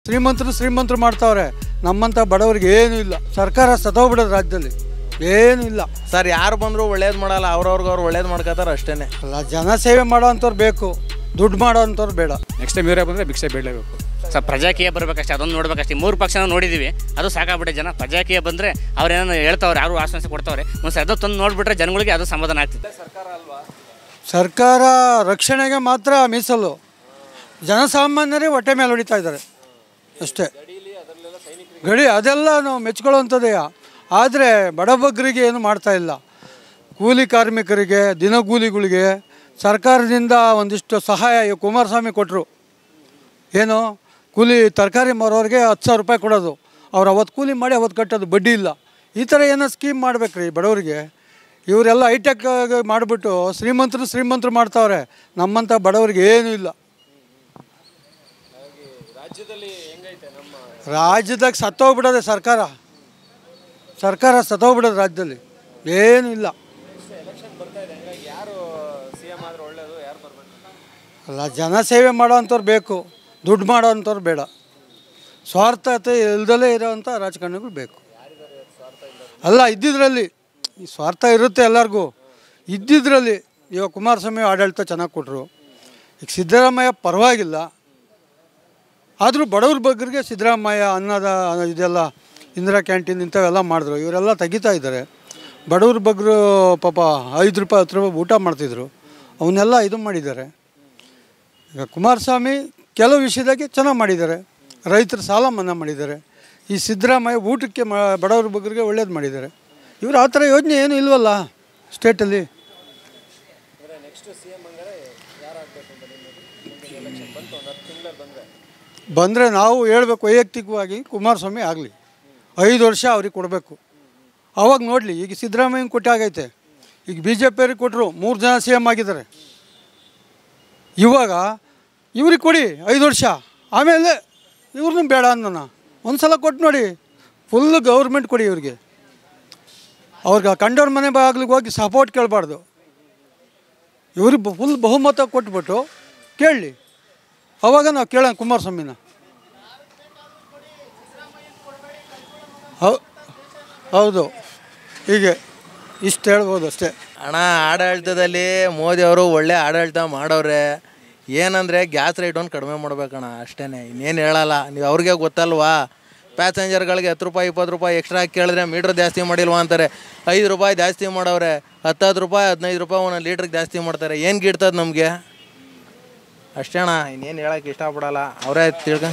ಶ್ರೀಮಂತರು ಶ್ರೀಮಂತರು ಮಾಡ್ತಾವ್ರೆ ನಮ್ಮಂಥ ಬಡವರಿಗೆ ಏನೂ ಇಲ್ಲ ಸರ್ಕಾರ ಸತ್ತೋಗ್ಬಿಡೋದು ರಾಜ್ಯದಲ್ಲಿ ಏನೂ ಇಲ್ಲ ಸರ್ ಯಾರು ಬಂದರೂ ಒಳ್ಳೇದು ಮಾಡಲ್ಲ ಅವ್ರವ್ರಿಗೆ ಅವ್ರು ಒಳ್ಳೇದು ಮಾಡ್ಕೋತಾರೆ ಅಷ್ಟೇ ಅಲ್ಲ ಜನ ಸೇವೆ ಮಾಡೋ ಅಂಥವ್ರು ಬೇಕು ದುಡ್ಡು ಮಾಡೋ ಅಂಥವ್ರು ಬೇಡ ನೆಕ್ಸ್ಟ್ ಟೈಮ್ ಇವರೇ ಬಂದರೆ ಭಿಕ್ಷೆ ಬೇಡಲೇಬೇಕು ಸರ್ ಪ್ರಜಾಕೀಯ ಬರಬೇಕಷ್ಟೇ ಅದೊಂದು ನೋಡ್ಬೇಕಷ್ಟೇ ಮೂರು ಪಕ್ಷನ ನೋಡಿದ್ದೀವಿ ಅದು ಸಾಕಾಗ್ಬಿಟ್ಟೆ ಜನ ಪ್ರಜಾಕೀಯ ಬಂದರೆ ಅವ್ರೇನೋ ಹೇಳ್ತಾವ್ರೆ ಯಾರು ಆಶ್ವಾಸನೆ ಕೊಡ್ತಾವ್ರೆ ಒಂದು ಸರ್ ಅದು ತಂದು ನೋಡ್ಬಿಟ್ರೆ ಜನಗಳಿಗೆ ಅದು ಸಮಾಧಾನ ಆಗ್ತಿದೆ ಸರ್ಕಾರ ರಕ್ಷಣೆಗೆ ಮಾತ್ರ ಮೀಸಲು ಜನಸಾಮಾನ್ಯರೇ ಹೊಟ್ಟೆ ಮೇಲೆ ಹೊಡಿತಾ ಇದ್ದಾರೆ ಅಷ್ಟೇ ಗಡಿ ಅದೆಲ್ಲ ನಾವು ಮೆಚ್ಕೊಳ್ಳೋವಂಥದ್ದೇ ಆದರೆ ಬಡಬಗ್ಗರಿಗೆ ಏನು ಮಾಡ್ತಾ ಇಲ್ಲ ಕೂಲಿ ಕಾರ್ಮಿಕರಿಗೆ ದಿನಗೂಲಿಗಳಿಗೆ ಸರ್ಕಾರದಿಂದ ಒಂದಿಷ್ಟು ಸಹಾಯ ಈ ಕುಮಾರಸ್ವಾಮಿ ಕೊಟ್ಟರು ಏನು ಕೂಲಿ ತರಕಾರಿ ಮಾರೋರಿಗೆ ಹತ್ತು ಸಾವಿರ ರೂಪಾಯಿ ಕೊಡೋದು ಅವ್ರು ಅವತ್ತು ಕೂಲಿ ಮಾಡಿ ಅವತ್ತು ಕಟ್ಟೋದು ಬಡ್ಡಿ ಇಲ್ಲ ಈ ಥರ ಏನೋ ಸ್ಕೀಮ್ ಮಾಡ್ಬೇಕ್ರಿ ಬಡವರಿಗೆ ಇವರೆಲ್ಲ ಹೈಟೆಕ್ ಮಾಡಿಬಿಟ್ಟು ಶ್ರೀಮಂತರು ಶ್ರೀಮಂತರು ಮಾಡ್ತಾವ್ರೆ ನಮ್ಮಂಥ ಬಡವರಿಗೆ ಏನೂ ಇಲ್ಲ ರಾಜ್ಯದಾಗ ಸತ್ತೋಗ್ಬಿಡೋದೆ ಸರ್ಕಾರ ಸರ್ಕಾರ ಸತ್ತೋಗ್ಬಿಡೋದು ರಾಜ್ಯದಲ್ಲಿ ಏನೂ ಇಲ್ಲ ಅಲ್ಲ ಜನ ಸೇವೆ ಮಾಡೋ ಅಂಥವ್ರು ಬೇಕು ದುಡ್ಡು ಮಾಡೋ ಅಂಥವ್ರು ಬೇಡ ಸ್ವಾರ್ಥತೆ ಇಲ್ದಲೇ ಇರೋವಂಥ ರಾಜಕಾರಣಿಗಳು ಬೇಕು ಅಲ್ಲ ಇದ್ದಿದ್ರಲ್ಲಿ ಈ ಸ್ವಾರ್ಥ ಇರುತ್ತೆ ಎಲ್ಲರಿಗೂ ಇದ್ದಿದ್ರಲ್ಲಿ ಇವಾಗ ಕುಮಾರಸ್ವಾಮಿ ಆಡಳಿತ ಚೆನ್ನಾಗಿ ಕೊಟ್ಟರು ಈಗ ಸಿದ್ದರಾಮಯ್ಯ ಪರವಾಗಿಲ್ಲ ಆದರೂ ಬಡವ್ರ ಬಗ್ಗರಿಗೆ ಸಿದ್ದರಾಮಯ್ಯ ಅನ್ನದ ಇದೆಲ್ಲ ಇಂದಿರಾ ಕ್ಯಾಂಟೀನ್ ಇಂಥವೆಲ್ಲ ಮಾಡಿದ್ರು ಇವರೆಲ್ಲ ತೆಗಿತಾ ಇದ್ದಾರೆ ಬಡವ್ರ ಬಗ್ಗರು ಪಾಪ ಐದು ರೂಪಾಯಿ ಹತ್ತು ರೂಪಾಯಿ ಊಟ ಮಾಡ್ತಿದ್ರು ಅವನ್ನೆಲ್ಲ ಇದು ಮಾಡಿದ್ದಾರೆ ಈಗ ಕುಮಾರಸ್ವಾಮಿ ಕೆಲವು ವಿಷಯದಾಗೆ ಚೆನ್ನಾಗಿ ಮಾಡಿದ್ದಾರೆ ರೈತರ ಸಾಲ ಮನ್ನಾ ಮಾಡಿದ್ದಾರೆ ಈ ಸಿದ್ದರಾಮಯ್ಯ ಊಟಕ್ಕೆ ಮ ಬಡವ್ರ ಬಗ್ಗರಿಗೆ ಒಳ್ಳೇದು ಮಾಡಿದ್ದಾರೆ ಇವರು ಆ ಥರ ಯೋಜನೆ ಏನು ಇಲ್ವಲ್ಲ ಸ್ಟೇಟಲ್ಲಿ ಬಂದರೆ ನಾವು ಹೇಳ್ಬೇಕು ವೈಯಕ್ತಿಕವಾಗಿ ಕುಮಾರಸ್ವಾಮಿ ಆಗಲಿ ಐದು ವರ್ಷ ಅವ್ರಿಗೆ ಕೊಡಬೇಕು ಅವಾಗ ನೋಡಲಿ ಈಗ ಸಿದ್ದರಾಮಯ್ಯನ ಕೊಟ್ಟಾಗೈತೆ ಈಗ ಬಿ ಜೆ ಪಿಯವ್ರಿಗೆ ಕೊಟ್ಟರು ಮೂರು ಜನ ಸಿ ಎಮ್ ಆಗಿದ್ದಾರೆ ಇವಾಗ ಇವ್ರಿಗೆ ಕೊಡಿ ಐದು ವರ್ಷ ಆಮೇಲೆ ಇವ್ರನ್ನೂ ಬೇಡ ಅನ್ನೋಣ ಒಂದು ಸಲ ಕೊಟ್ಟು ನೋಡಿ ಫುಲ್ ಗೌರ್ಮೆಂಟ್ ಕೊಡಿ ಇವ್ರಿಗೆ ಅವ್ರಿಗೆ ಕಂಡವ್ರ ಮನೆ ಬಾಗಿಲಿಗೆ ಹೋಗಿ ಸಪೋರ್ಟ್ ಕೇಳಬಾರ್ದು ಇವ್ರಿಗೆ ಫುಲ್ ಬಹುಮತ ಕೊಟ್ಬಿಟ್ಟು ಕೇಳಲಿ ಅವಾಗ ನಾವು ಕೇಳೋಣ ಕುಮಾರಸ್ವಾಮಿನ ಹೌ ಹೌದು ಹೀಗೆ ಇಷ್ಟು ಹೇಳ್ಬೋದು ಅಷ್ಟೇ ಹಣ ಆಡಳಿತದಲ್ಲಿ ಮೋದಿ ಅವರು ಒಳ್ಳೆ ಆಡಳಿತ ಮಾಡವ್ರೆ ಏನಂದರೆ ಗ್ಯಾಸ್ ರೇಟ್ ಒಂದು ಕಡಿಮೆ ಮಾಡ್ಬೇಕಣ್ಣ ಅಷ್ಟೇ ಇನ್ನೇನು ಹೇಳಲ್ಲ ನೀವು ಅವ್ರಿಗೆ ಗೊತ್ತಲ್ವಾ ಪ್ಯಾಸೆಂಜರ್ಗಳಿಗೆ ಹತ್ತು ರೂಪಾಯಿ ಇಪ್ಪತ್ತು ರೂಪಾಯಿ ಎಕ್ಸ್ಟ್ರಾ ಕೇಳಿದ್ರೆ ಮೀಟ್ರ್ ಜಾಸ್ತಿ ಮಾಡಿಲ್ವಾ ಅಂತಾರೆ ಐದು ರೂಪಾಯಿ ಜಾಸ್ತಿ ಮಾಡವ್ರೆ ಹತ್ತತ್ತು ರೂಪಾಯಿ ಹದಿನೈದು ರೂಪಾಯಿ ಒಂದೊಂದು ಲೀಟ್ರಿಗೆ ಜಾಸ್ತಿ ಮಾಡ್ತಾರೆ ಏನು ಗಿಡ್ತದೆ ನಮಗೆ ಅಷ್ಟೇ ಅಣ್ಣ ಇನ್ನೇನು ಹೇಳೋಕ್ಕೆ ಇಷ್ಟಪಡಲ್ಲ ಅವರೇ ತಿಳ್ಕ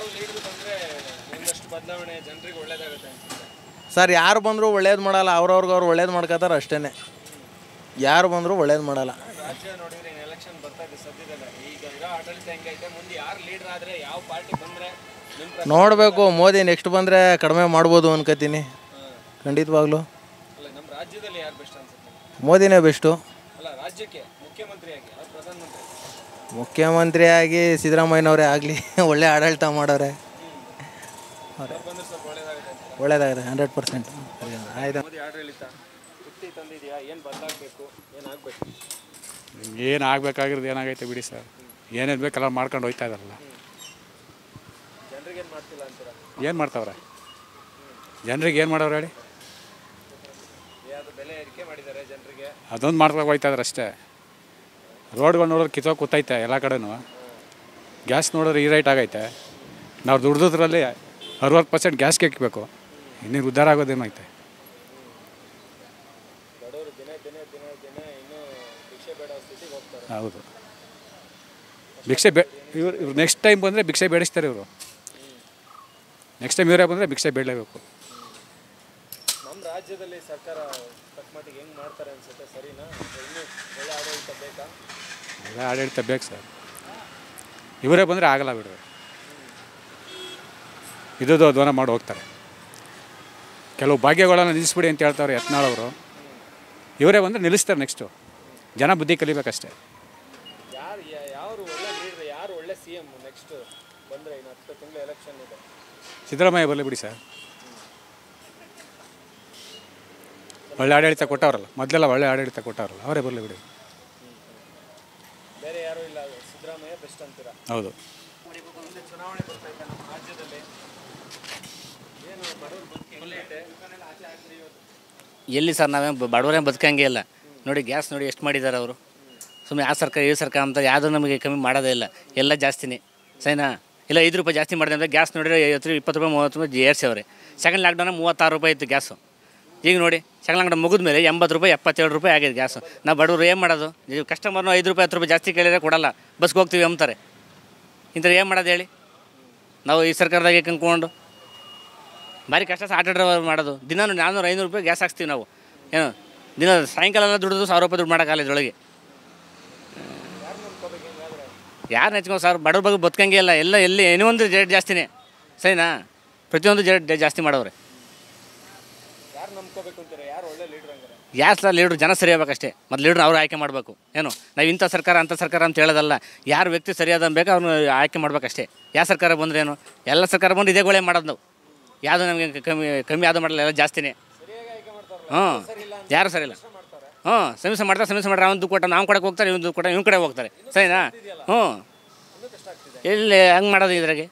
ಸರ್ ಯಾರು ಬಂದರೂ ಒಳ್ಳೇದು ಮಾಡಲ್ಲ ಅವ್ರವ್ರಿಗೆ ಅವ್ರು ಒಳ್ಳೇದು ಮಾಡ್ಕೋತಾರೆ ಅಷ್ಟೇ ಯಾರು ಬಂದರೂ ಒಳ್ಳೇದು ಮಾಡಲ್ಲ ನೋಡಬೇಕು ಮೋದಿ ನೆಕ್ಸ್ಟ್ ಬಂದರೆ ಕಡಿಮೆ ಮಾಡ್ಬೋದು ಅನ್ಕೋತೀನಿ ಖಂಡಿತವಾಗ್ಲೂ ಮೋದಿನೇ ಬೆಸ್ಟು ಮುಖ್ಯಮಂತ್ರಿಯಾಗಿ ಸಿದ್ದರಾಮಯ್ಯನವರೇ ಆಗಲಿ ಒಳ್ಳೆ ಆಡಳಿತ ಮಾಡೋರೆ ಅವ್ರೆ. ಒಳ್ಳೇದಾಗಿದೆ ಹಂಡ್ರೆಡ್ ಪರ್ಸೆಂಟ್ ಆಯ್ತು ಏನು ಆಗಬೇಕಾಗಿರೋದು ಏನಾಗೈತೆ ಬಿಡಿ ಸರ್ ಏನೇನು ಬೇಕೆಲ್ಲ ಮಾಡ್ಕೊಂಡು ಹೋಯ್ತಾ ಇದಾರಲ್ಲ ಏನು ಮಾಡ್ತಾವ್ರೆ ಜನರಿಗೆ ಏನು ಮಾಡವ್ರೆ ಹೇಳಿ ಅದೊಂದು ಮಾಡ್ಕೊಂಡು ಹೋಯ್ತಾ ಇದಾರೆ ಅಷ್ಟೇ ರೋಡ್ಗಳು ನೋಡಿದ್ರೆ ಕಿತ್ತೋಗಿ ಕೂತೈತೆ ಎಲ್ಲ ಕಡೆನೂ ಗ್ಯಾಸ್ ನೋಡಿದ್ರೆ ಈ ರೈಟ್ ಆಗೈತೆ ನಾವು ದುಡ್ದದ್ರಲ್ಲಿ ಅರವತ್ತು ಪರ್ಸೆಂಟ್ ಗ್ಯಾಸ್ಗೆ ಇಕ್ಬೇಕು ಇನ್ನೀರು ಉದ್ಧಾರ ಆಗೋದೇನೈತೆ ಹೌದು ಭಿಕ್ಷೆ ಬೇ ಇವ್ರು ಇವ್ರು ನೆಕ್ಸ್ಟ್ ಟೈಮ್ ಬಂದರೆ ಭಿಕ್ಷೆ ಬೇಡಿಸ್ತಾರೆ ಇವರು ನೆಕ್ಸ್ಟ್ ಟೈಮ್ ಇವರೇ ಬಂದರೆ ಭಿಕ್ಷೆ ಬೇಡಲೇಬೇಕು ನಮ್ಮ ರಾಜ್ಯದಲ್ಲಿ ಸರ್ಕಾರ ತಕ್ಕಮಟ್ಟಿಗೆ ಹೆಂಗ್ ಮಾಡ್ತಾರೆ ಅನ್ಸುತ್ತೆ ಸರಿನಾ ಇನ್ನೂ ಒಳ್ಳೆ ಆಡಳಿತ ಬೇಕಾ ಎಲ್ಲ ಆಡಳಿತ ಬೇಕು ಸರ್ ಇವರೇ ಬಂದರೆ ಆಗಲ್ಲ ಬಿಡ್ರಿ ಇದ್ದು ಧ್ವನ ಮಾಡಿ ಹೋಗ್ತಾರೆ ಕೆಲವು ಭಾಗ್ಯಗಳನ್ನು ನಿಲ್ಲಿಸ್ಬಿಡಿ ಅಂತ ಹೇಳ್ತಾರೆ ಯತ್ನಾಳವರು ಇವರೇ ಬಂದರೆ ನಿಲ್ಲಿಸ್ತಾರೆ ನೆಕ್ಸ್ಟು ಜನ ಬುದ್ಧಿ ಕಲಿಬೇಕಷ್ಟೇ ಯಾರು ಯಾರು ಒಳ್ಳೆ ಲೀಡರ್ ಯಾರು ಒಳ್ಳೆ ಸಿ ಎಮ್ ನೆಕ್ಸ್ಟ್ ಬಂದರೆ ಇನ್ನು ಹತ್ತು ತಿಂಗಳು ಎಲೆಕ್ಷನ್ ಇದೆ ಸಿದ್ದರಾಮಯ್ಯ ಬರಲಿ ಬಿಡಿ ಸರ್ ಒಳ್ಳೆ ಆಡಳಿತ ಕೊಟ್ಟವ್ರಲ್ಲ ಮೊದಲೆಲ್ಲ ಒಳ್ಳೆ ಆಡಳಿತ ಕೊಟ್ಟವ್ರಲ್ಲ ಅವರೇ ಬರಲಿ ಬಿಡಿ ಬೇರೆ ಯಾರು ಇಲ್ಲ ಸಿದ್ದರಾಮಯ್ಯ ಬೆಸ್ಟ್ ಅಂತೀರಾ ಹೌದು ಮುಂದೆ ಚುನಾವಣೆ ಬರ್ತಾ ಇದೆ ನಮ್ಮ ರಾಜ್ಯದಲ್ಲಿ ಎಲ್ಲಿ ಸರ್ ನಾವೇ ಬಡವರೇ ಬದುಕಂಗೆ ಇಲ್ಲ ನೋಡಿ ಗ್ಯಾಸ್ ನೋಡಿ ಎಷ್ಟು ಮಾಡಿದ್ದಾರೆ ಅವರು ಸುಮ್ಮನೆ ಆ ಸರ್ಕಾರ ಈ ಸರ್ಕಾರ ಅಂತ ಯಾವುದೂ ನಮಗೆ ಕಮ್ಮಿ ಮಾಡೋದೇ ಇಲ್ಲ ಎಲ್ಲ ಜಾಸ್ತಿನೇ ಸರಿನಾ ಇಲ್ಲ ಐದು ರೂಪಾಯಿ ಜಾಸ್ತಿ ಮಾಡಿದೆ ಅಂದರೆ ಗ್ಯಾಸ್ ನೋಡಿದ್ರೆ ಐವತ್ತು ರೂಪಾಯಿ, ಇಪ್ಪತ್ತು ರೂಪಾಯಿ ಮೂವತ್ತು ರೂಪಾಯಿ ಏರ್ಸವ್ರೆ ಸೆಕೆಂಡ್ ಲಾಕ್ಡೌನ್ ಮೂವತ್ತಾರು ರೂಪಾಯಿ ಇತ್ತು ಗ್ಯಾಸು ಈಗ ನೋಡಿ ಸೆಕೆಂಡ್ ಲಾಕ್ಡೌನ್ ಮುಗಿದ ಮೇಲೆ ಎಂಬತ್ತು ರೂಪಾಯಿ ಎಪ್ಪತ್ತೇಳು ರೂಪಾಯಿ ಆಗಿದೆ ಗ್ಯಾಸು ನಾವು ಬಡವರು ಏನು ಮಾಡೋದು ನೀವು ಕಸ್ಟಮರ್ನು ಐದು ರೂಪಾಯಿ ಹತ್ತು ರೂಪಾಯಿ ಜಾಸ್ತಿ ಕೇಳಿದ್ರೆ ಕೊಡಲ್ಲ ಬಸ್ಗೆ ಹೋಗ್ತೀವಿ ಅಂತಾರೆ ಇಂಥವ್ರು ಏನು ಮಾಡೋದು ಹೇಳಿ ನಾವು ಈ ಸರ್ಕಾರದಾಗೆ ಕಂದ್ಕೊಂಡು ಭಾರಿ ಕಷ್ಟ ಸಹ ಆಟೋ ಡ್ರೈವರ್ ಮಾಡೋದು ದಿನ ನಾನ್ನೂರು ಐನೂರು ರೂಪಾಯಿ ಗ್ಯಾಸ್ ಹಾಕ್ಸ್ತೀವಿ ನಾವು ಏನು ದಿನ ಸಾಯಂಕಾಲ ಎಲ್ಲ ದುಡಿದು ಸಾವಿರ ರೂಪಾಯಿ ದುಡ್ಡು ಮಾಡೋಕ್ಕಾಗಲ್ಲ ಇದ್ರೊಳಗೆ ಯಾರು ನೆಚ್ಕೊ ಸರ್ ಬಡವ್ರ ಬಗ್ಗೆ ಬದುಕಂಗೆ ಇಲ್ಲ ಎಲ್ಲ ಎಲ್ಲಿ ಏನೋ ಒಂದು ರೇಟ್ ಜಾಸ್ತಿನೇ ಸರಿನಾ ಪ್ರತಿಯೊಂದು ರೇಟ್ ಜಾಸ್ತಿ ಮಾಡವ್ರೆ ಯಾರು ನಂಬ್ಕೋಬೇಕು ಅಂತಾರೆ ಯಾರು ಒಳ್ಳೆ ಲೀಡರ್ ಹಂಗಾರೆ ಯಾರು ಸರ್ ಲೀಡ್ರು ಜನ ಸರಿ ಆಗ್ಬೇಕಷ್ಟೇ ಮತ್ತು ಲೀಡ್ರ್ ಅವ್ರು ಆಯ್ಕೆ ಮಾಡಬೇಕು ಏನು ನಾವು ಇಂಥ ಸರ್ಕಾರ ಅಂಥ ಸರ್ಕಾರ ಅಂತ ಹೇಳೋದಲ್ಲ ಯಾರು ವ್ಯಕ್ತಿ ಸರಿಯಾದ ಬೇಕು ಅವ್ನು ಆಯ್ಕೆ ಮಾಡ್ಬೇಕಷ್ಟೇ ಯಾವ ಸರ್ಕಾರ ಬಂದ್ರೆ ಏನು ಎಲ್ಲ ಸರ್ಕಾರ ಬಂದು ಇದೇ ಗೋಳೆ ಮಾಡೋದು ನಾವು ಯಾವುದು ನಮಗೆ ಕಮ್ಮಿ ಕಮ್ಮಿ ಯಾವುದು ಮಾಡಲ್ಲ ಎಲ್ಲ ಜಾಸ್ತಿನೇ ಹ್ಞೂ ಯಾರು ಸರಿ ಇಲ್ಲ ಹ್ಞೂ ಸಮಸ್ಯೆ ಮಾಡ್ತಾರೆ ಸಮಸ್ಯೆ ಮಾಡ್ತಾರೆ ಅವ್ನು ದುಡ್ಡು ಕೊಟ್ಟ ನಾವು ಕೊಡಕ್ಕೆ ಹೋಗ್ತಾರೆ ಇವ್ನು ದುಡ್ಡು ಕೊಟ್ಟ ಇವ್ನ ಕಡೆ ಹೋಗ್ತಾರೆ ಸರಿನಾ ಹ್ಞೂ ಎಲ್ಲಿ ಹಂಗೆ ಮಾಡೋದು ಇದ್ರಾಗೆ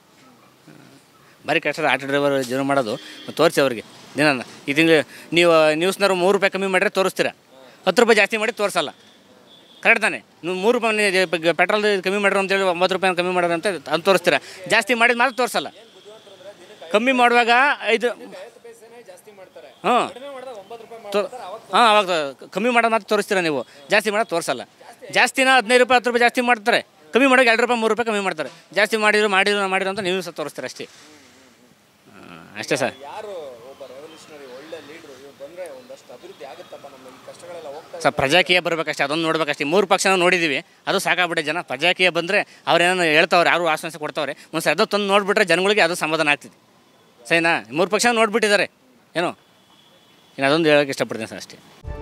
ಭಾರಿ ಕಷ್ಟದ ಆಟೋ ಡ್ರೈವರ್ ಜೀವನ ಮಾಡೋದು ತೋರಿಸಿ ಅವ್ರಿಗೆ ದಿನ ಈ ತಿಂಗಳು ನೀವು ನ್ಯೂಸ್ನವ್ರು ಮೂರು ರೂಪಾಯಿ ಕಮ್ಮಿ ಮಾಡಿದ್ರೆ ತೋರಿಸ್ತೀರಾ ಹತ್ತು ರೂಪಾಯಿ ಜಾಸ್ತಿ ಮಾಡಿ ತೋರಿಸಲ್ಲ ಕರೆಕ್ಟ್ ತಾನೆ ನೀವು ಮೂರು ರೂಪಾಯಿ ಪೆಟ್ರೋಲ್ ಕಮ್ಮಿ ಮಾಡ್ರು ಅಂತೇಳಿ ಒಂಬತ್ತು ರೂಪಾಯಿ ಕಮ್ಮಿ ಮಾಡೋದು ಅಂತ ಅದು ತೋರಿಸ್ತೀರಾ ಜಾಸ್ತಿ ಮಾಡಿದ ಮಾತ್ರ ತೋರಿಸಲ್ಲ ಕಮ್ಮಿ ಮಾಡುವಾಗ ಐದು ಹ್ಞೂ ಹಾಂ ಅವಾಗ ಕಮ್ಮಿ ಮಾಡೋದು ಮಾತ್ರ ತೋರಿಸ್ತೀರಾ ನೀವು ಜಾಸ್ತಿ ಮಾಡೋದು ತೋರಿಸಲ್ಲ ಜಾಸ್ತಿನ ಹದಿನೈದು ರೂಪಾಯಿ ಹತ್ತು ರೂಪಾಯಿ ಜಾಸ್ತಿ ಮಾಡ್ತಾರೆ ಕಮ್ಮಿ ಮಾಡೋಕೆ ಎರಡು ರೂಪಾಯಿ ಮೂರು ರೂಪಾಯಿ ಕಮ್ಮಿ ಮಾಡ್ತಾರೆ ಜಾಸ್ತಿ ಮಾಡಿದ್ರು ಮಾಡಿದ್ರು ಮಾಡಿದ್ರು ಅಂತ ನೀವು ಸಹ ತೋರಿಸ್ತೀರ ಅಷ್ಟೇ ಹ್ಮ್, ಅಷ್ಟೇ ಸರ್ ಯಾರು ಒಬ್ಬ ರೆವಲ್ಯೂಷನರಿ ಒಳ್ಳೆ ಲೀಡರ್ ಇವ್ರು ಬಂದ್ರೆ ಒಂದಷ್ಟು ಅಭಿವೃದ್ಧಿ ಆಗುತ್ತಪ್ಪ ನಮ್ಮ ಈ ಕಷ್ಟಗಳೆಲ್ಲ ಹೋಗ್ತಾ ಸರ್ ಪ್ರಜಾಕೀಯ ಬರಬೇಕಷ್ಟೇ ಅದೊಂದು ನೋಡ್ಬೇಕಷ್ಟೇ ಮೂರು ಪಕ್ಷನ ನೋಡಿದ್ದೀವಿ ಅದು ಸಾಕಾಗ್ಬಿಟ್ಟೆ ಜನ ಪ್ರಜಾಕೀಯ ಬಂದರೆ ಅವ್ರೇನೋ ಹೇಳ್ತಾವ್ರೆ ಯಾರು ಆಶ್ವಾಸ ಕೊಡ್ತಾವ್ರೆ ಒಂದು ಸರ್ ಅದು ತಂದು ನೋಡಿಬಿಟ್ರೆ ಜನಗಳಿಗೆ ಅದು ಸಮಾಧಾನ ಆಗ್ತಿದೆ ಸರಿನಾ ಮೂರು ಪಕ್ಷ ನೋಡಿಬಿಟ್ಟಿದ್ದಾರೆ ಏನೋ ಇನ್ನು ಅದೊಂದು ಹೇಳೋಕ್ಕೆ ಇಷ್ಟಪಡ್ತೀನಿ ಸರ್ ಅಷ್ಟೇ